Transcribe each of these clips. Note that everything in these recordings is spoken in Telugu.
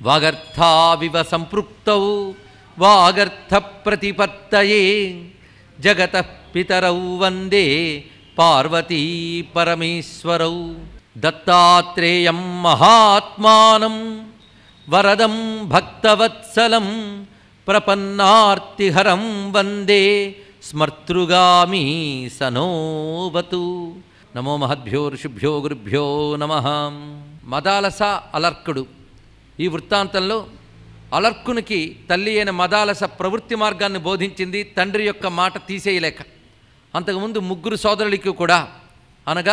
వాగర్థావివ సంపృక్తౌ వాగర్థ ప్రతిపత్తయే జగత పితరౌ వందే పార్వతీ పరమేశ్వరౌ దత్తాత్రేయం మహాత్మానం వరదం భక్తవత్సలం ప్రపన్నార్తిహరం వందే స్మర్తృగామీ సనోవతు నమో మహద్భ్యో ఋషిభ్యో గురుభ్యో నమ మదాలస అలర్కుడు ఈ వృత్తాంతంలో అలర్కునికి తల్లి అయిన మదాలస ప్రవృత్తి మార్గాన్ని బోధించింది తండ్రి యొక్క మాట తీసేయలేక అంతకుముందు ముగ్గురు సోదరులకి కూడా అనగా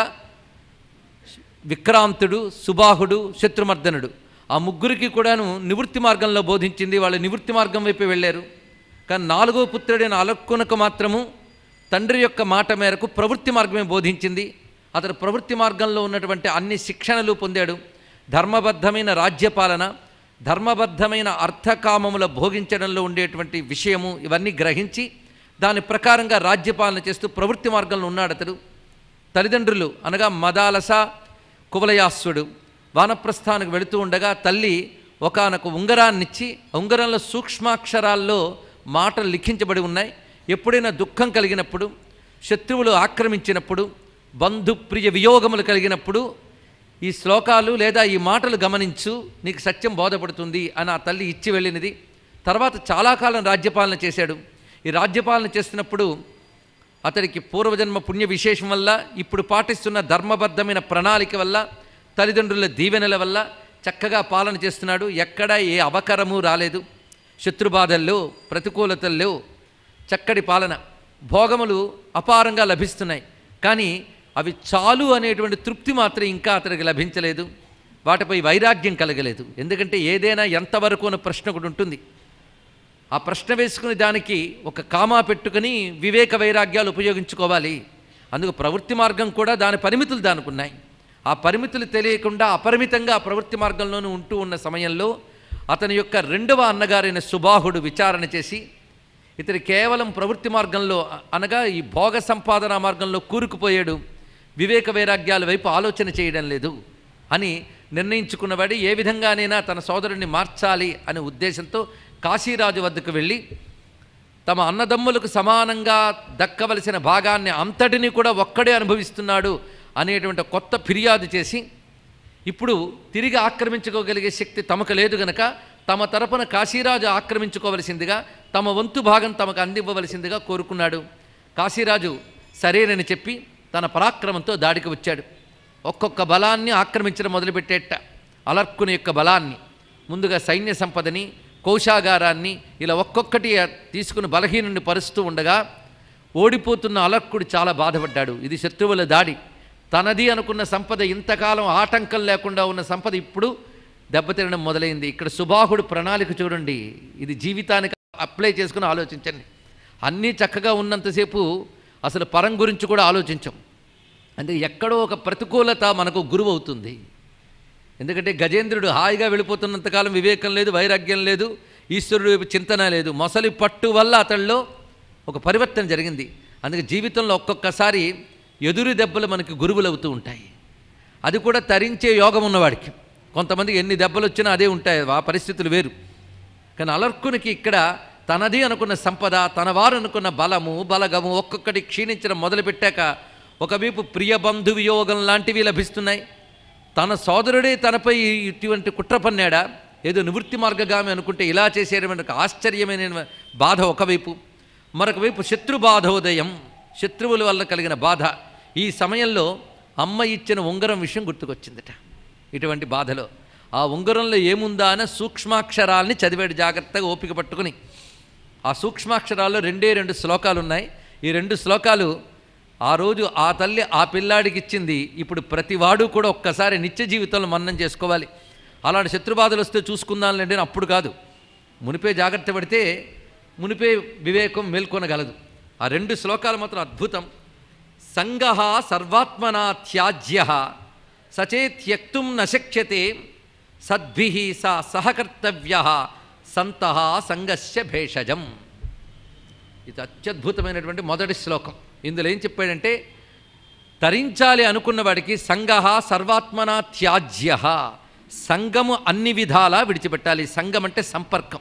విక్రాంతుడు సుబాహుడు శత్రుమర్దనుడు ఆ ముగ్గురికి కూడాను నివృత్తి మార్గంలో బోధించింది వాళ్ళు నివృత్తి మార్గం వైపు వెళ్ళారు కానీ నాలుగో పుత్రుడైన అలక్కునకు మాత్రము తండ్రి యొక్క మాట మేరకు ప్రవృత్తి మార్గమే బోధించింది అతడు ప్రవృత్తి మార్గంలో ఉన్నటువంటి అన్ని శిక్షణలు పొందాడు ధర్మబద్ధమైన రాజ్యపాలన ధర్మబద్ధమైన అర్థకామముల భోగించడంలో ఉండేటువంటి విషయము ఇవన్నీ గ్రహించి దాని ప్రకారంగా రాజ్యపాలన చేస్తూ ప్రవృత్తి మార్గంలో ఉన్నాడు అతడు తల్లిదండ్రులు అనగా మదాలస కువలయాస్వుడు వానప్రస్థానికి వెళుతూ ఉండగా తల్లి ఒకానొక ఉంగరాన్నిచ్చి ఆ ఉంగరంలో సూక్ష్మాక్షరాల్లో మాటలు లిఖించబడి ఉన్నాయి ఎప్పుడైనా దుఃఖం కలిగినప్పుడు శత్రువులు ఆక్రమించినప్పుడు బంధుప్రియ వియోగములు కలిగినప్పుడు ఈ శ్లోకాలు లేదా ఈ మాటలు గమనించు నీకు సత్యం బోధపడుతుంది అని ఆ తల్లి ఇచ్చి వెళ్ళినది తర్వాత చాలా కాలం రాజ్యపాలన చేశాడు ఈ రాజ్యపాలన చేస్తున్నప్పుడు అతడికి పూర్వజన్మ పుణ్య విశేషం వల్ల ఇప్పుడు పాటిస్తున్న ధర్మబద్ధమైన ప్రణాళిక వల్ల తల్లిదండ్రుల దీవెనల వల్ల చక్కగా పాలన చేస్తున్నాడు ఎక్కడా ఏ అవకరము రాలేదు శత్రుబాధల్లో ప్రతికూలతల్లో చక్కటి పాలన భోగములు అపారంగా లభిస్తున్నాయి కానీ అవి చాలు అనేటువంటి తృప్తి మాత్రం ఇంకా అతనికి లభించలేదు వాటిపై వైరాగ్యం కలగలేదు ఎందుకంటే ఏదైనా ఎంతవరకు అన్న ప్రశ్న ఒకటి ఉంటుంది ఆ ప్రశ్న వేసుకుని దానికి ఒక కామా పెట్టుకుని వివేక వైరాగ్యాలు ఉపయోగించుకోవాలి అందుకు ప్రవృత్తి మార్గం కూడా దాని పరిమితులు దానికి ఉన్నాయి ఆ పరిమితులు తెలియకుండా అపరిమితంగా ఆ ప్రవృత్తి మార్గంలోనూ ఉంటూ ఉన్న సమయంలో అతని యొక్క రెండవ అన్నగారైన సుబాహుడు విచారణ చేసి ఇతడు కేవలం ప్రవృత్తి మార్గంలో అనగా ఈ భోగ సంపాదన మార్గంలో కూరుకుపోయాడు వివేక వైరాగ్యాల వైపు ఆలోచన చేయడం లేదు అని నిర్ణయించుకున్నవాడి ఏ విధంగానైనా తన సోదరుడిని మార్చాలి అనే ఉద్దేశంతో కాశీరాజు వద్దకు వెళ్ళి తమ అన్నదమ్ములకు సమానంగా దక్కవలసిన భాగాన్ని అంతటిని కూడా ఒక్కడే అనుభవిస్తున్నాడు అనేటువంటి కొత్త ఫిర్యాదు చేసి ఇప్పుడు తిరిగి ఆక్రమించుకోగలిగే శక్తి తమకు లేదు గనక తమ తరపున కాశీరాజు ఆక్రమించుకోవలసిందిగా తమ వంతు భాగం తమకు అందివ్వవలసిందిగా కోరుకున్నాడు కాశీరాజు సరేనని చెప్పి తన పరాక్రమంతో దాడికి వచ్చాడు ఒక్కొక్క బలాన్ని ఆక్రమించడం మొదలుపెట్టేట అలర్కుని యొక్క బలాన్ని ముందుగా సైన్య సంపదని కౌశాగారాన్ని ఇలా ఒక్కొక్కటి తీసుకుని బలహీనుని పరుస్తూ ఉండగా ఓడిపోతున్న అలర్కుడు చాలా బాధపడ్డాడు ఇది శత్రువుల దాడి తనది అనుకున్న సంపద ఇంతకాలం ఆటంకం లేకుండా ఉన్న సంపద ఇప్పుడు దెబ్బతినడం మొదలైంది ఇక్కడ సుబాహుడు ప్రణాళిక చూడండి ఇది జీవితానికి అప్లై చేసుకుని ఆలోచించండి అన్నీ చక్కగా ఉన్నంతసేపు అసలు పరం గురించి కూడా ఆలోచించం అంటే ఎక్కడో ఒక ప్రతికూలత మనకు గురువు అవుతుంది ఎందుకంటే గజేంద్రుడు హాయిగా వెళ్ళిపోతున్నంతకాలం వివేకం లేదు వైరాగ్యం లేదు ఈశ్వరుడు వైపు చింతన లేదు మొసలి పట్టు వల్ల అతడిలో ఒక పరివర్తన జరిగింది అందుకే జీవితంలో ఒక్కొక్కసారి ఎదురు దెబ్బలు మనకి గురువులు అవుతూ ఉంటాయి అది కూడా తరించే యోగం ఉన్నవాడికి కొంతమందికి ఎన్ని దెబ్బలు వచ్చినా అదే ఉంటాయి ఆ పరిస్థితులు వేరు కానీ అలర్కునికి ఇక్కడ తనది అనుకున్న సంపద తన వారు అనుకున్న బలము బలగము ఒక్కొక్కటి క్షీణించడం మొదలుపెట్టాక ఒకవైపు ప్రియ బంధు వియోగం లాంటివి లభిస్తున్నాయి తన సోదరుడే తనపై ఇటువంటి కుట్ర పన్నాడా ఏదో నివృత్తి మార్గగామి అనుకుంటే ఇలా చేసేటువంటి ఒక ఆశ్చర్యమైన బాధ ఒకవైపు మరొక వైపు శత్రు బాధోదయం శత్రువుల వల్ల కలిగిన బాధ ఈ సమయంలో అమ్మ ఇచ్చిన ఉంగరం విషయం గుర్తుకొచ్చిందట ఇటువంటి బాధలో ఆ ఉంగరంలో ఏముందా అని సూక్ష్మాక్షరాల్ని చదివాడు జాగ్రత్తగా ఓపిక పట్టుకుని ఆ సూక్ష్మాక్షరాల్లో రెండే రెండు శ్లోకాలు ఉన్నాయి ఈ రెండు శ్లోకాలు ఆ రోజు ఆ తల్లి ఆ పిల్లాడికి ఇచ్చింది ఇప్పుడు ప్రతివాడు కూడా ఒక్కసారి నిత్య జీవితంలో మన్నం చేసుకోవాలి అలాంటి శత్రుబాధలు వస్తే చూసుకుందాంలేండి అని అప్పుడు కాదు మునిపే జాగ్రత్త పడితే మునిపే వివేకం మేల్కొనగలదు ఆ రెండు శ్లోకాలు మాత్రం అద్భుతం సంగ సర్వాత్మనా త్యాజ్య సచేత్యక్తుం నశక్యతే సద్భి సా సహకర్తవ్య సంత సంగస్య భేషజం ఇది అత్యద్భుతమైనటువంటి మొదటి శ్లోకం ఇందులో ఏం చెప్పాడంటే తరించాలి అనుకున్న వాడికి సంగ సర్వాత్మన త్యాజ్య సంఘము అన్ని విధాలా విడిచిపెట్టాలి సంఘం అంటే సంపర్కం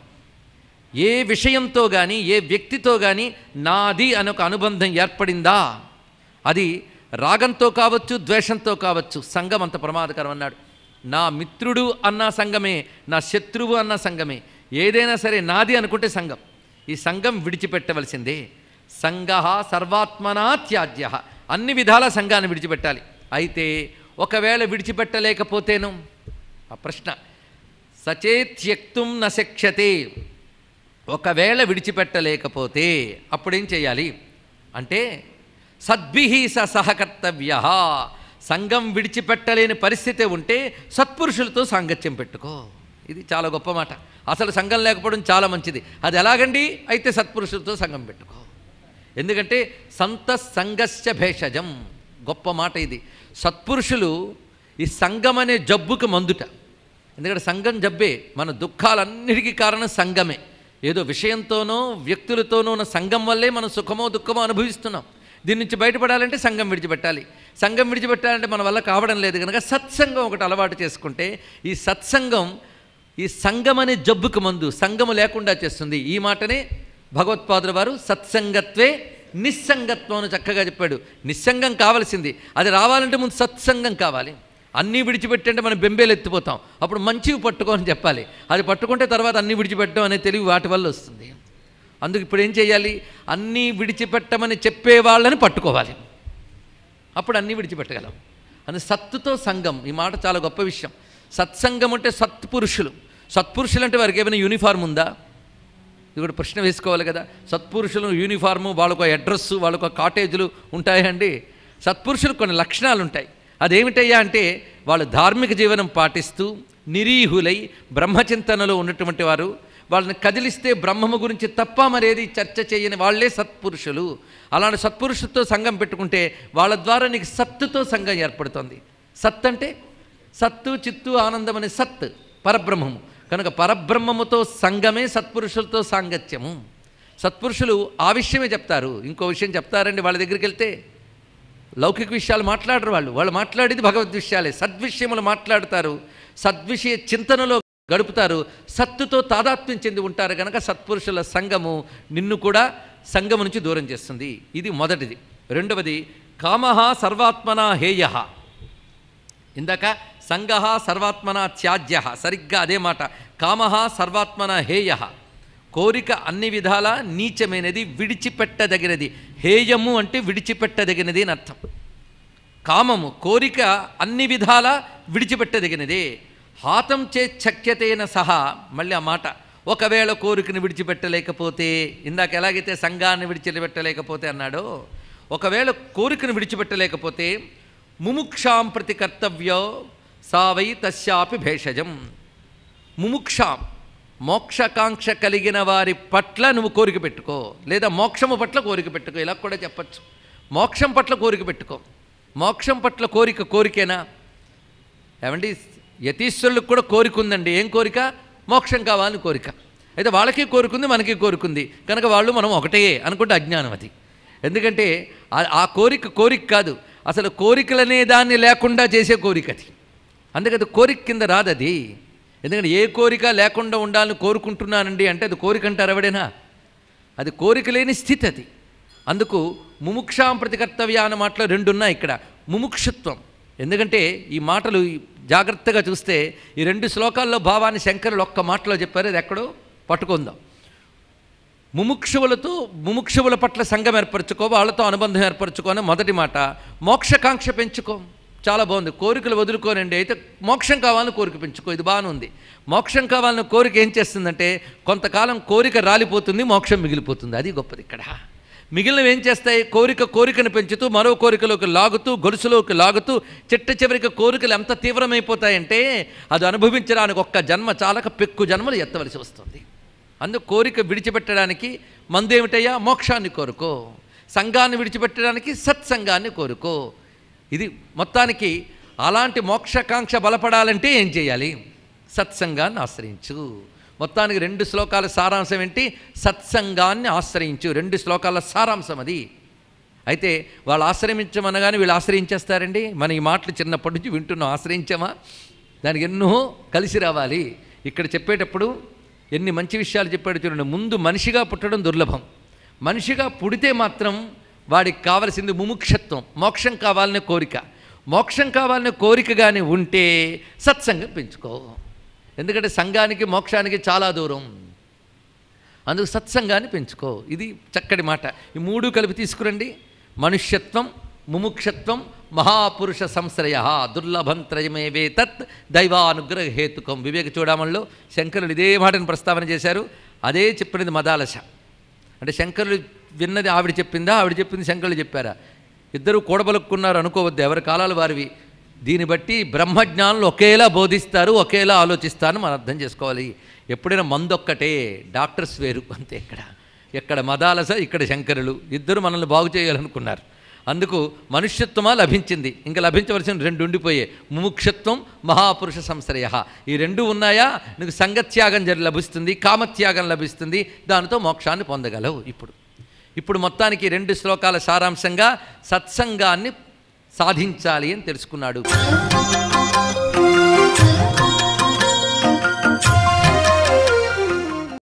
ఏ విషయంతో కానీ ఏ వ్యక్తితో కానీ నాది అనే ఒక అనుబంధం ఏర్పడిందా అది రాగంతో కావచ్చు ద్వేషంతో కావచ్చు సంఘం అంత ప్రమాదకరం అన్నాడు నా మిత్రుడు అన్న సంఘమే నా శత్రువు అన్న సంఘమే ఏదైనా సరే నాది అనుకుంటే సంఘం ఈ సంఘం విడిచిపెట్టవలసిందే సంఘ సర్వాత్మనా త్యాజ్య అన్ని విధాల సంఘాన్ని విడిచిపెట్టాలి అయితే ఒకవేళ విడిచిపెట్టలేకపోతేను ఆ ప్రశ్న సచేత్యక్తుం నశక్ష్యతే ఒకవేళ విడిచిపెట్టలేకపోతే అప్పుడేం చేయాలి అంటే సద్భిహి స సహకర్తవ్య సంఘం విడిచిపెట్టలేని పరిస్థితి ఉంటే సత్పురుషులతో సాంగత్యం పెట్టుకో ఇది చాలా గొప్ప మాట అసలు సంఘం లేకపోవడం చాలా మంచిది అది ఎలాగండి అయితే సత్పురుషులతో సంఘం పెట్టుకో ఎందుకంటే సంత సంఘస్య భేషజం గొప్ప మాట ఇది సత్పురుషులు ఈ సంఘం అనే జబ్బుకి మందుట ఎందుకంటే సంఘం జబ్బే మన దుఃఖాలన్నిటికీ కారణం సంఘమే ఏదో విషయంతోనో వ్యక్తులతోనో ఉన్న సంఘం వల్లే మనం సుఖమో దుఃఖమో అనుభవిస్తున్నాం దీని నుంచి బయటపడాలంటే సంఘం విడిచిపెట్టాలి సంఘం విడిచిపెట్టాలంటే మన వల్ల కావడం లేదు కనుక సత్సంగం ఒకటి అలవాటు చేసుకుంటే ఈ సత్సంగం ఈ సంఘం అనే జబ్బుకు మందు సంఘము లేకుండా చేస్తుంది ఈ మాటనే భగవత్పాదుల వారు సత్సంగత్వే నిస్సంగత్వం అని చక్కగా చెప్పాడు నిస్సంగం కావాల్సింది అది రావాలంటే ముందు సత్సంగం కావాలి అన్నీ విడిచిపెట్టంటే మనం బెంబేలు ఎత్తిపోతాం అప్పుడు మంచివి పట్టుకోని చెప్పాలి అది పట్టుకుంటే తర్వాత అన్నీ విడిచిపెట్టడం అనే తెలివి వాటి వల్ల వస్తుంది అందుకు ఇప్పుడు ఏం చేయాలి అన్నీ విడిచిపెట్టమని చెప్పే వాళ్ళని పట్టుకోవాలి అప్పుడు అన్నీ విడిచిపెట్టగలం అని సత్తుతో సంఘం ఈ మాట చాలా గొప్ప విషయం సత్సంగం అంటే సత్పురుషులు సత్పురుషులు అంటే వారికి ఏమైనా యూనిఫామ్ ఉందా ఇది కూడా ప్రశ్న వేసుకోవాలి కదా సత్పురుషులు యూనిఫార్ము వాళ్ళకు అడ్రస్సు వాళ్ళకు కాటేజీలు ఉంటాయండి సత్పురుషులకు కొన్ని లక్షణాలు ఉంటాయి అదేమిటయ్యా అంటే వాళ్ళు ధార్మిక జీవనం పాటిస్తూ నిరీహులై బ్రహ్మచింతనలో ఉన్నటువంటి వారు వాళ్ళని కదిలిస్తే బ్రహ్మము గురించి తప్ప మరేది చర్చ చేయని వాళ్ళే సత్పురుషులు అలాంటి సత్పురుషులతో సంఘం పెట్టుకుంటే వాళ్ళ ద్వారా నీకు సత్తుతో సంఘం ఏర్పడుతుంది సత్ అంటే సత్తు చిత్తు ఆనందం అనే సత్ పరబ్రహ్మము కనుక పరబ్రహ్మముతో సంఘమే సత్పురుషులతో సాంగత్యము సత్పురుషులు ఆ విషయమే చెప్తారు ఇంకో విషయం చెప్తారండి వాళ్ళ దగ్గరికి వెళ్తే లౌకిక విషయాలు మాట్లాడరు వాళ్ళు వాళ్ళు మాట్లాడేది భగవద్ విషయాలే సద్విషయములు మాట్లాడతారు సద్విషయ చింతనలో గడుపుతారు సత్తుతో తాదాత్మ్యం చెంది ఉంటారు కనుక సత్పురుషుల సంఘము నిన్ను కూడా సంఘము నుంచి దూరం చేస్తుంది ఇది మొదటిది రెండవది కామహ సర్వాత్మన హేయ ఇందాక సంగ సర్వాత్మన త్యాజ్య సరిగ్గా అదే మాట కామహ సర్వాత్మన హేయ కోరిక అన్ని విధాల నీచమైనది విడిచిపెట్టదగినది హేయము అంటే విడిచిపెట్టదగినది అని అర్థం కామము కోరిక అన్ని విధాల విడిచిపెట్టదగినదే హాతం చే చక్యతేన సహా మళ్ళీ ఆ మాట ఒకవేళ కోరికను విడిచిపెట్టలేకపోతే ఇందాక ఎలాగైతే సంఘాన్ని విడిచిపెట్టలేకపోతే అన్నాడో ఒకవేళ కోరికను విడిచిపెట్టలేకపోతే ముముక్షాం ప్రతి కర్తవ్యో సావై తస్యాపి భేషజం ముముక్షాం మోక్షకాంక్ష కలిగిన వారి పట్ల నువ్వు కోరిక పెట్టుకో లేదా మోక్షము పట్ల కోరిక పెట్టుకో ఇలా కూడా చెప్పచ్చు మోక్షం పట్ల కోరిక పెట్టుకో మోక్షం పట్ల కోరిక కోరికేనా ఏమండి యతీశ్వరులకు కూడా కోరిక ఉందండి ఏం కోరిక మోక్షం కావాలని కోరిక అయితే వాళ్ళకి కోరుకుంది మనకి కోరుకుంది కనుక వాళ్ళు మనం ఒకటే అనుకుంటే అజ్ఞానం అది ఎందుకంటే ఆ- ఆ కోరిక కోరిక కాదు అసలు కోరికలనే దాన్ని లేకుండా చేసే కోరిక అది అందుకది కోరిక కింద రాదు అది ఎందుకంటే ఏ కోరిక లేకుండా ఉండాలని కోరుకుంటున్నానండి అంటే అది కోరిక అంటారు ఎవడైనా అది కోరిక లేని స్థితి అది అందుకు ముముక్షాం ప్రతికర్తవ్య అన్న మాటలో రెండు ఉన్నాయి ఇక్కడ ముముక్షుత్వం ఎందుకంటే ఈ మాటలు జాగ్రత్తగా చూస్తే ఈ రెండు శ్లోకాల్లో భావాన్ని శంకరులు ఒక్క మాటలో చెప్పారు అది ఎక్కడో పట్టుకుందాం ముముక్షువులతో ముముక్షువుల పట్ల సంఘం ఏర్పరచుకో వాళ్ళతో అనుబంధం ఏర్పరచుకో అని మొదటి మాట మోక్షకాంక్ష పెంచుకో చాలా బాగుంది కోరికలు వదులుకోనండి అయితే మోక్షం కావాలని కోరిక పెంచుకో ఇది బాగానే ఉంది మోక్షం కావాలని కోరిక ఏం చేస్తుందంటే కొంతకాలం కోరిక రాలిపోతుంది మోక్షం మిగిలిపోతుంది అది గొప్పది ఇక్కడ మిగిలినవి ఏం చేస్తాయి కోరిక కోరికను పెంచుతూ మరో కోరికలోకి లాగుతూ గొలుసులోకి లాగుతూ చిట్ట చివరికి కోరికలు ఎంత తీవ్రమైపోతాయంటే అది అనుభవించడానికి ఒక్క జన్మ చాలక పెక్కు జన్మలు ఎత్తవలసి వస్తుంది అందుకు కోరిక విడిచిపెట్టడానికి మందు ఏమిటయ్యా మోక్షాన్ని కోరుకో సంఘాన్ని విడిచిపెట్టడానికి సత్సంగాన్ని కోరుకో ఇది మొత్తానికి అలాంటి మోక్షకాంక్ష బలపడాలంటే ఏం చేయాలి సత్సంగాన్ని ఆశ్రయించు మొత్తానికి రెండు శ్లోకాల సారాంశం ఏంటి సత్సంగాన్ని ఆశ్రయించు రెండు శ్లోకాల సారాంశం అది అయితే వాళ్ళు ఆశ్రయించమనగానే వీళ్ళు ఆశ్రయించేస్తారండి మన ఈ మాటలు చిన్నప్పటి నుంచి వింటున్నాం ఆశ్రయించామా దానికి ఎన్నో కలిసి రావాలి ఇక్కడ చెప్పేటప్పుడు ఎన్ని మంచి విషయాలు చెప్పాడు చూడండి ముందు మనిషిగా పుట్టడం దుర్లభం మనిషిగా పుడితే మాత్రం వాడికి కావలసింది ముముక్షత్వం మోక్షం కావాలనే కోరిక మోక్షం కావాలనే కోరిక కానీ ఉంటే సత్సంగం పెంచుకో ఎందుకంటే సంఘానికి మోక్షానికి చాలా దూరం అందుకు సత్సంగాన్ని పెంచుకో ఇది చక్కటి మాట ఈ మూడు కలిపి తీసుకురండి మనుష్యత్వం ముముక్షత్వం మహాపురుష సంశ్రయ దుర్లభం త్రయమేవే తత్ దైవానుగ్రహ హేతుకం వివేక చూడమంలో శంకరులు ఇదే మాటను ప్రస్తావన చేశారు అదే చెప్పినది మదాలశ అంటే శంకరులు విన్నది ఆవిడ చెప్పిందా ఆవిడ చెప్పింది శంకరులు చెప్పారా ఇద్దరు కూడబలుక్కున్నారు అనుకోవద్దు ఎవరి కాలాలు వారివి దీన్ని బట్టి బ్రహ్మజ్ఞానులు ఒకేలా బోధిస్తారు ఒకేలా ఆలోచిస్తారు మనం అర్థం చేసుకోవాలి ఎప్పుడైనా మందొక్కటే డాక్టర్స్ వేరు అంతే ఇక్కడ ఎక్కడ మదాలస ఇక్కడ శంకరులు ఇద్దరు మనల్ని బాగు చేయాలనుకున్నారు అందుకు మనుష్యత్వమా లభించింది ఇంకా లభించవలసిన రెండు ఉండిపోయే ముముక్షత్వం మహాపురుష సంశ్రయ ఈ రెండు ఉన్నాయా నీకు సంగత్యాగం జరి లభిస్తుంది కామత్యాగం లభిస్తుంది దానితో మోక్షాన్ని పొందగలవు ఇప్పుడు ఇప్పుడు మొత్తానికి రెండు శ్లోకాల సారాంశంగా సత్సంగాన్ని సాధించాలి అని తెలుసుకున్నాడు